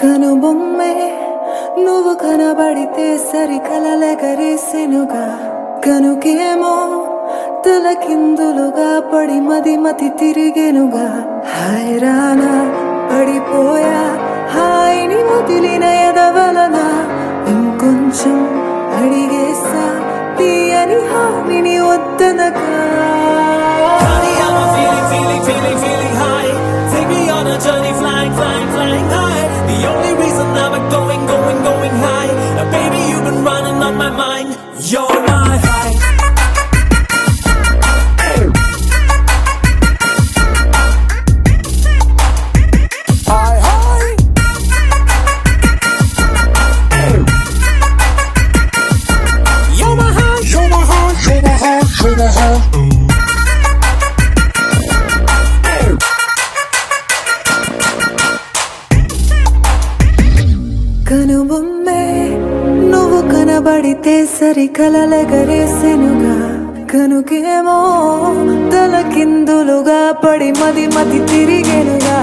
కనుబొమ్మే నువ్వు కనబడితే సరి కలలెగరేసెనుగా కనుకేమో తలకిందులుగా పడి మది మతి తిరిగెనుగా హైరానా పడిపోయా హాయిని వదిలిన ఎదవలన ఇంకొంచెం అడిగేసా తీయని హానిని వద్దనగా Honey, I'm a feeling, feeling, feeling, feeling high. Take me on a journey, flying, flying, flying high. The only reason I'm going, going, going high. Uh, baby, you've been running on my mind. You're my high. High, high. You're my high. You're my heart, you're my heart, you're my heart. కనుబొమ్మే నువ్వు కనబడితే సరి కలలెగరేసెనుగా కనుకేమో తలకిందులుగా పడి మది మతి తిరిగెనుగా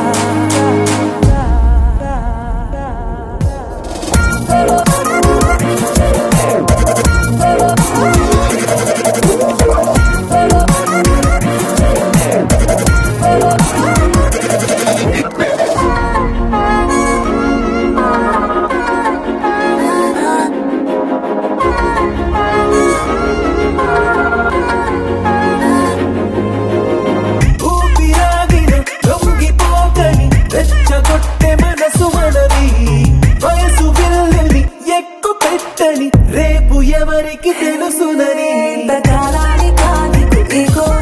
ఊపిరాగిన లొంగిపోకని రెచ్చగొట్టె మనసు మనది వయసు విల్లని ఎక్కు పెట్టని రేపు ఎవరికి తెలుసునని ఇంతకాలానికి నీకు ఈ కోరిక